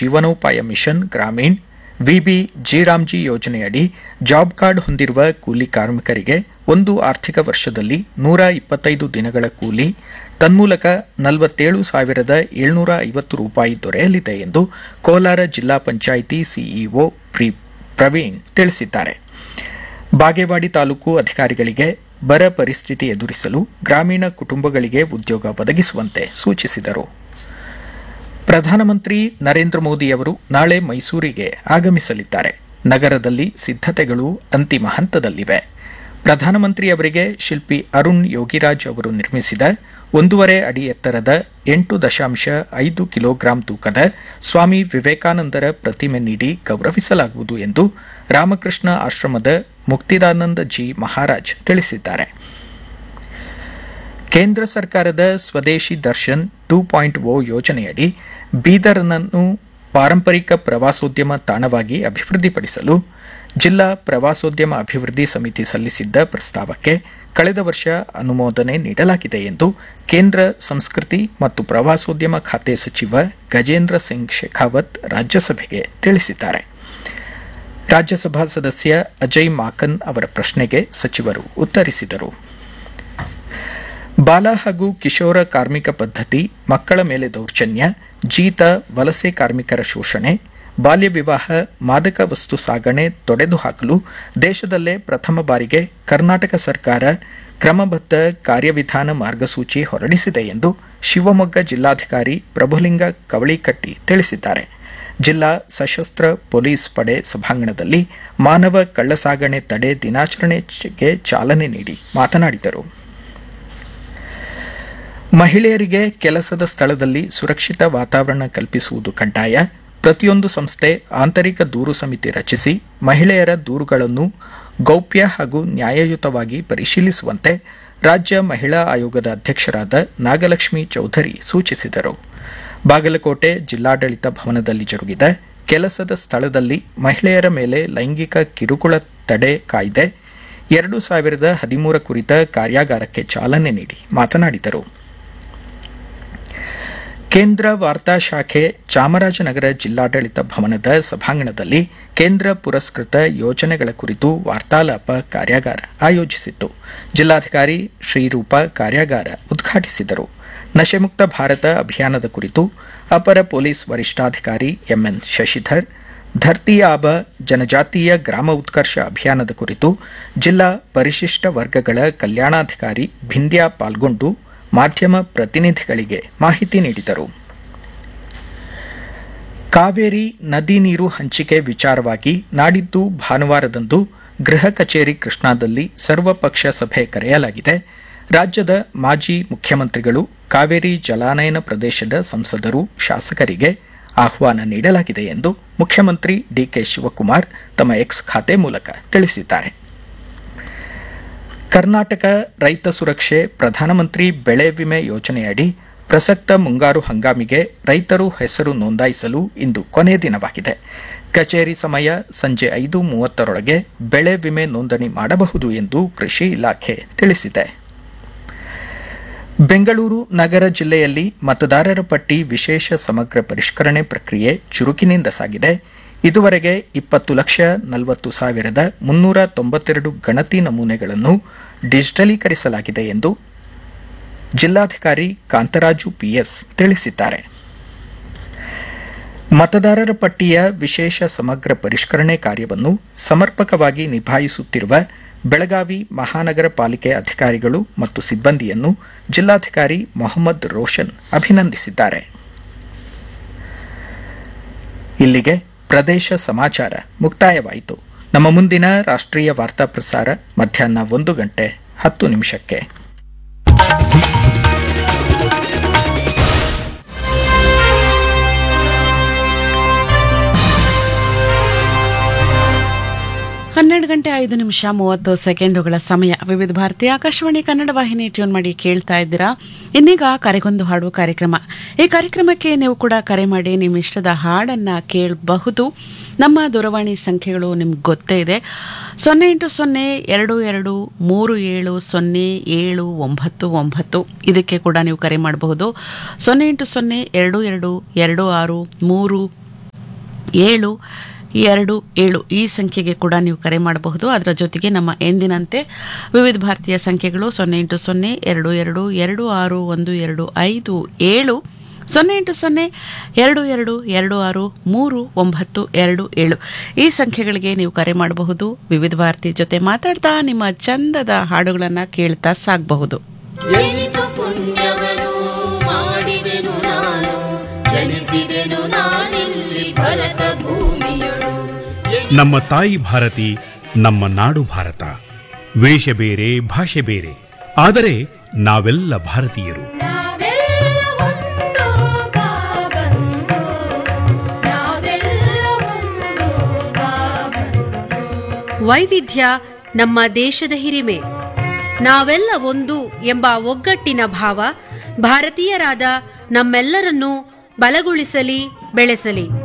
ಜೀವನೋಪಾಯ mission Gramin VB G RAM G ಯೋಜನೆಯಡಿ job card ಹೊಂದಿರುವ ಕೂಲಿ ಕಾರ್ಮಿಕರಿಗೆ ಒಂದು ಆರ್ಥಿಕ ವರ್ಷದಲ್ಲಿ ನೂರ ಇಪ್ಪತ್ತೈದು ದಿನಗಳ ಕೂಲಿ ತನ್ಮೂಲಕ ನಲವತ್ತೇಳು ಸಾವಿರದ ಏಳ್ನೂರ ಐವತ್ತು ರೂಪಾಯಿ ದೊರೆಯಲಿದೆ ಎಂದು ಕೋಲಾರ ಜಿಲ್ಲಾ ಪಂಚಾಯಿತಿ ಸಿಇಒ ಪ್ರವೀಣ್ ತಿಳಿಸಿದ್ದಾರೆ ಬಾಗೇವಾಡಿ ತಾಲೂಕು ಅಧಿಕಾರಿಗಳಿಗೆ ಬರ ಪರಿಸ್ಥಿತಿ ಎದುರಿಸಲು ಗ್ರಾಮೀಣ ಕುಟುಂಬಗಳಿಗೆ ಉದ್ಯೋಗ ಒದಗಿಸುವಂತೆ ಸೂಚಿಸಿದರು ಪ್ರಧಾನಮಂತ್ರಿ ನರೇಂದ್ರ ಮೋದಿಯವರು ನಾಳೆ ಮೈಸೂರಿಗೆ ಆಗಮಿಸಲಿದ್ದಾರೆ ನಗರದಲ್ಲಿ ಸಿದ್ಧತೆಗಳು ಅಂತಿಮ ಹಂತದಲ್ಲಿವೆ ಪ್ರಧಾನಮಂತ್ರಿಯವರಿಗೆ ಶಿಲ್ಪಿ ಅರುಣ್ ಯೋಗಿರಾಜ್ ಅವರು ನಿರ್ಮಿಸಿದ ಒಂದೂವರೆ ಅಡಿ ಎತ್ತರದ ಎಂಟು ದಶಾಂಶ ಐದು ಕಿಲೋಗ್ರಾಂ ತೂಕದ ಸ್ವಾಮಿ ವಿವೇಕಾನಂದರ ಪ್ರತಿಮೆ ನೀಡಿ ಗೌರವಿಸಲಾಗುವುದು ಎಂದು ರಾಮಕೃಷ್ಣ ಆಶ್ರಮದ ಮುಕ್ತಿದಾನಂದ ಜಿ ಮಹಾರಾಜ್ ತಿಳಿಸಿದ್ದಾರೆ ಕೇಂದ್ರ ಸರ್ಕಾರದ ಸ್ವದೇಶಿ ದರ್ಶನ್ ಟೂ ಪಾಯಿಂಟ್ ಓ ಯೋಜನೆಯಡಿ ಬೀದರ್ನನ್ನು ಪಾರಂಪರಿಕ ಪ್ರವಾಸೋದ್ಯಮ ತಾಣವಾಗಿ ಅಭಿವೃದ್ಧಿಪಡಿಸಲು ಜಿಲ್ಲಾ ಪ್ರವಾಸೋದ್ಯಮ ಅಭಿವೃದ್ಧಿ ಸಮಿತಿ ಸಲ್ಲಿಸಿದ್ದ ಪ್ರಸ್ತಾವಕ್ಕೆ ಕಳೆದ ವರ್ಷ ಅನುಮೋದನೆ ನೀಡಲಾಗಿದೆ ಎಂದು ಕೇಂದ್ರ ಸಂಸ್ಕೃತಿ ಮತ್ತು ಪ್ರವಾಸೋದ್ಯಮ ಖಾತೆ ಸಚಿವ ಗಜೇಂದ್ರ ಸಿಂಗ್ ಶೇಖಾವತ್ ರಾಜ್ಯಸಭೆಗೆ ತಿಳಿಸಿದ್ದಾರೆ ರಾಜ್ಯಸಭಾ ಸದಸ್ಯ ಅಜಯ್ ಮಾಕನ್ ಅವರ ಪ್ರಶ್ನೆಗೆ ಸಚಿವರು ಉತ್ತರಿಸಿದರು ಬಾಲ ಹಾಗೂ ಕಿಶೋರ ಕಾರ್ಮಿಕ ಪದ್ಧತಿ ಮಕ್ಕಳ ಮೇಲೆ ದೌರ್ಜನ್ಯ ಜೀತ ವಲಸೆ ಕಾರ್ಮಿಕರ ಶೋಷಣೆ ಬಾಲ್ಯ ವಿವಾಹ ಮಾದಕ ವಸ್ತು ಸಾಗಣೆ ತೊಡೆದು ಹಾಕಲು ದೇಶದಲ್ಲೇ ಪ್ರಥಮ ಬಾರಿಗೆ ಕರ್ನಾಟಕ ಸರ್ಕಾರ ಕ್ರಮಬದ್ಧ ಕಾರ್ಯವಿಧಾನ ಮಾರ್ಗಸೂಚಿ ಹೊರಡಿಸಿದೆ ಎಂದು ಶಿವಮೊಗ್ಗ ಜಿಲ್ಲಾಧಿಕಾರಿ ಪ್ರಭುಲಿಂಗ ಕವಳಿಕಟ್ಟಿ ತಿಳಿಸಿದ್ದಾರೆ ಜಿಲ್ಲಾ ಸಶಸ್ತ್ರ ಪೊಲೀಸ್ ಪಡೆ ಸಭಾಂಗಣದಲ್ಲಿ ಮಾನವ ಕಳ್ಳಸಾಗಣೆ ತಡೆ ದಿನಾಚರಣೆಗೆ ಚಾಲನೆ ನೀಡಿ ಮಾತನಾಡಿದರು ಮಹಿಳೆಯರಿಗೆ ಕೆಲಸದ ಸ್ಥಳದಲ್ಲಿ ಸುರಕ್ಷಿತ ವಾತಾವರಣ ಕಲ್ಪಿಸುವುದು ಕಡ್ಡಾಯ ಪ್ರತಿಯೊಂದು ಸಂಸ್ಥೆ ಆಂತರಿಕ ದೂರು ಸಮಿತಿ ರಚಿಸಿ ಮಹಿಳೆಯರ ದೂರುಗಳನ್ನು ಗೌಪ್ಯ ಹಾಗೂ ನ್ಯಾಯಯುತವಾಗಿ ಪರಿಶೀಲಿಸುವಂತೆ ರಾಜ್ಯ ಮಹಿಳಾ ಆಯೋಗದ ಅಧ್ಯಕ್ಷರಾದ ನಾಗಲಕ್ಷ್ಮಿ ಚೌಧರಿ ಸೂಚಿಸಿದರು ಬಾಗಲಕೋಟೆ ಜಿಲ್ಲಾಡಳಿತ ಭವನದಲ್ಲಿ ಜರುಗಿದ ಕೆಲಸದ ಸ್ಥಳದಲ್ಲಿ ಮಹಿಳೆಯರ ಮೇಲೆ ಲೈಂಗಿಕ ಕಿರುಕುಳ ತಡೆ ಕಾಯ್ದೆ ಎರಡು ಸಾವಿರದ ಹದಿಮೂರ ಕುರಿತ ಕಾರ್ಯಾಗಾರಕ್ಕೆ ಚಾಲನೆ ನೀಡಿ ಮಾತನಾಡಿದರು ಕೇಂದ್ರ ವಾರ್ತಾ ಶಾಖೆ ಚಾಮರಾಜನಗರ ಜಿಲ್ಲಾಡಳಿತ ಭವನದ ಸಭಾಂಗಣದಲ್ಲಿ ಕೇಂದ್ರ ಪುರಸ್ಕೃತ ಯೋಜನೆಗಳ ಕುರಿತು ವಾರ್ತಾಲಾಪ ಕಾರ್ಯಾಗಾರ ಆಯೋಜಿಸಿತ್ತು ಜಿಲ್ಲಾಧಿಕಾರಿ ಶ್ರೀರೂಪ ಕಾರ್ಯಾಗಾರ ಉದ್ಘಾಟಿಸಿದರು ನಶೆಮುಕ್ತ ಭಾರತ ಅಭಿಯಾನದ ಕುರಿತು ಅಪರ ಪೊಲೀಸ್ ವರಿಷ್ಠಾಧಿಕಾರಿ ಎಂಎನ್ ಶಶಿಧರ್ ಧರ್ತಿ ಆಬ ಜನಜಾತೀಯ ಗ್ರಾಮ ಉತ್ಕರ್ಷ ಅಭಿಯಾನದ ಕುರಿತು ಜಿಲ್ಲಾ ಪರಿಶಿಷ್ಟ ವರ್ಗಗಳ ಕಲ್ಯಾಣಾಧಿಕಾರಿ ಭಿಂದ್ಯಾ ಪಾಲ್ಗೊಂಡು ಮಾಧ್ಯಮ ಪ್ರತಿನಿಧಿಗಳಿಗೆ ಮಾಹಿತಿ ನೀಡಿದರು ಕಾವೇರಿ ನದಿ ನೀರು ಹಂಚಿಕೆ ವಿಚಾರವಾಗಿ ನಾಡಿದ್ದು ಭಾನುವಾರದಂದು ಗೃಹ ಕಚೇರಿ ಕೃಷ್ಣಾದಲ್ಲಿ ಸರ್ವಪಕ್ಷ ಸಭೆ ಕರೆಯಲಾಗಿದೆ ರಾಜ್ಯದ ಮಾಜಿ ಮುಖ್ಯಮಂತ್ರಿಗಳು ಕಾವೇರಿ ಜಲಾನಯನ ಪ್ರದೇಶದ ಸಂಸದರು ಶಾಸಕರಿಗೆ ಆಹ್ವಾನ ನೀಡಲಾಗಿದೆ ಎಂದು ಮುಖ್ಯಮಂತ್ರಿ ಡಿಕೆ ಶಿವಕುಮಾರ್ ತಮ್ಮ ಎಕ್ಸ್ ಖಾತೆ ಮೂಲಕ ತಿಳಿಸಿದ್ದಾರೆ ಕರ್ನಾಟಕ ರೈತ ಸುರಕ್ಷೆ ಪ್ರಧಾನಮಂತ್ರಿ ಬೆಳೆ ವಿಮೆ ಯೋಜನೆಯಡಿ ಪ್ರಸಕ್ತ ಮುಂಗಾರು ಹಂಗಾಮಿಗೆ ರೈತರು ಹೆಸರು ನೋಂದಾಯಿಸಲು ಇಂದು ಕೊನೆ ದಿನವಾಗಿದೆ ಕಚೇರಿ ಸಮಯ ಸಂಜೆ ಐದು ಮೂವತ್ತರೊಳಗೆ ಬೆಳೆ ವಿಮೆ ನೋಂದಣಿ ಮಾಡಬಹುದು ಎಂದು ಕೃಷಿ ಇಲಾಖೆ ತಿಳಿಸಿದೆ ಬೆಂಗಳೂರು ನಗರ ಜಿಲ್ಲೆಯಲ್ಲಿ ಮತದಾರರ ಪಟ್ಟಿ ವಿಶೇಷ ಸಮಗ್ರ ಪರಿಷ್ಕರಣೆ ಪ್ರಕ್ರಿಯೆ ಚುರುಕಿನಿಂದ ಸಾಗಿದೆ ಇದುವರೆಗೆ ಇಪ್ಪತ್ತು ಲಕ್ಷ ನಲವತ್ತು ಸಾವಿರದ ಮುನ್ನೂರ ತೊಂಬತ್ತೆರಡು ಗಣತಿ ನಮೂನೆಗಳನ್ನು ಡಿಜಿಟಲೀಕರಿಸಲಾಗಿದೆ ಎಂದು ಜಿಲ್ಲಾಧಿಕಾರಿ ಕಾಂತರಾಜು ಪಿಎಸ್ ತಿಳಿಸಿದ್ದಾರೆ ಮತದಾರರ ಪಟ್ಟಿಯ ವಿಶೇಷ ಸಮಗ್ರ ಪರಿಷ್ಕರಣೆ ಕಾರ್ಯವನ್ನು ಸಮರ್ಪಕವಾಗಿ ನಿಭಾಯಿಸುತ್ತಿರುವ ಬೆಳಗಾವಿ ಮಹಾನಗರ ಪಾಲಿಕೆ ಅಧಿಕಾರಿಗಳು ಮತ್ತು ಸಿಬ್ಬಂದಿಯನ್ನು ಜಿಲ್ಲಾಧಿಕಾರಿ ಮೊಹಮ್ಮದ್ ರೋಷನ್ ಅಭಿನಂದಿಸಿದ್ದಾರೆ ಇಲ್ಲಿಗೆ ಪ್ರದೇಶ ಸಮಾಚಾರ ಮುಕ್ತಾಯವಾಯಿತು ನಮ್ಮ ಮುಂದಿನ ರಾಷ್ಟ್ರೀಯ ವಾರ್ತಾ ಪ್ರಸಾರ ಮಧ್ಯಾಹ್ನ ಒಂದು ಗಂಟೆ ಹತ್ತು ನಿಮಿಷಕ್ಕೆ ಹನ್ನೆರಡು ಗಂಟೆ ಐದು ನಿಮಿಷ ಮೂವತ್ತು ಸೆಕೆಂಡುಗಳ ಸಮಯ ವಿವಿಧ ಭಾರತಿ ಆಕಾಶವಾಣಿ ಕನ್ನಡ ವಾಹಿನಿ ಟ್ಯೂನ್ ಮಾಡಿ ಕೇಳ್ತಾ ಇದ್ದೀರಾ ಇನ್ನೀಗ ಕರೆಗೊಂದು ಹಾಡು ಕಾರ್ಯಕ್ರಮ ಈ ಕಾರ್ಯಕ್ರಮಕ್ಕೆ ನೀವು ಕೂಡ ಕರೆ ಮಾಡಿ ನಿಮ್ಮ ಇಷ್ಟದ ಹಾಡನ್ನ ಕೇಳಬಹುದು ನಮ್ಮ ದೂರವಾಣಿ ಸಂಖ್ಯೆಗಳು ನಿಮ್ಗೆ ಗೊತ್ತೇ ಇದೆ ಸೊನ್ನೆ ಎಂಟು ಸೊನ್ನೆ ಎರಡು ಎರಡು ಮೂರು ಏಳು ಸೊನ್ನೆ ಏಳು ಒಂಬತ್ತು ಒಂಬತ್ತು ಇದಕ್ಕೆ ಕೂಡ ನೀವು ಕರೆ ಮಾಡಬಹುದು ಸೊನ್ನೆ ಎಂಟು ಸೊನ್ನೆ ಎರಡು ಎರಡು ಎರಡು ಆರು ಮೂರು ಏಳು ಎರಡು ಏಳು ಈ ಸಂಖ್ಯೆಗೆ ಕೂಡ ನೀವು ಕರೆ ಮಾಡಬಹುದು ಅದರ ಜೊತೆಗೆ ನಮ್ಮ ಎಂದಿನಂತೆ ವಿವಿಧ ಭಾರತೀಯ ಸಂಖ್ಯೆಗಳು ಸೊನ್ನೆ ಎಂಟು ಸೊನ್ನೆ ಎರಡು ಎರಡು ಎರಡು ಆರು ಒಂದು ಎರಡು ಐದು ಏಳು ಸೊನ್ನೆ ಎಂಟು ಸೊನ್ನೆ ಎರಡು ಎರಡು ಎರಡು ಆರು ಮೂರು ಒಂಬತ್ತು ಎರಡು ಏಳು ಈ ಸಂಖ್ಯೆಗಳಿಗೆ ನೀವು ಕರೆ ಮಾಡಬಹುದು ವಿವಿಧ ಭಾರತಿ ಜೊತೆ ಮಾತಾಡ್ತಾ ನಿಮ್ಮ ಚಂದದ ಹಾಡುಗಳನ್ನು ಕೇಳ್ತಾ ಸಾಗಬಹುದು ಎನಿತು ಪುಣ್ಯವನ್ನು ಮಾಡಿದೆನು ನಾನು ಜನಿಸಿದೆನು ನಾನಿಲ್ಲಿ ಭರತ ಭೂಮಿಯಳು ನಮ್ಮ ತಾಯಿ ಭಾರತಿ ನಮ್ಮ ನಾಡು ಭಾರತ ವೇಷ ಬೇರೆ ಭಾಷೆ ಬೇರೆ ಆದರೆ ನಾವೆಲ್ಲ ಭಾರತೀಯರು ನಾವೆಲ್ಲ ಒಂದು ಬಾಬಂದು ನಾವೆಲ್ಲ ಒಂದು ಬಾಬಂದು ವೈವಿಧ್ಯ ನಮ್ಮ ದೇಶದ ಹಿರಿಮೆ ನಾವೆಲ್ಲ ಒಂದು ಎಂಬ ಒಗ್ಗಟ್ಟಿನ ಭಾವ ಭಾರತೀಯರಾದ ನಮ್ಮೆಲ್ಲರನ್ನೂ ಬಲಗೊಳಿಸಲಿ ಬೆಳೆಸಲಿ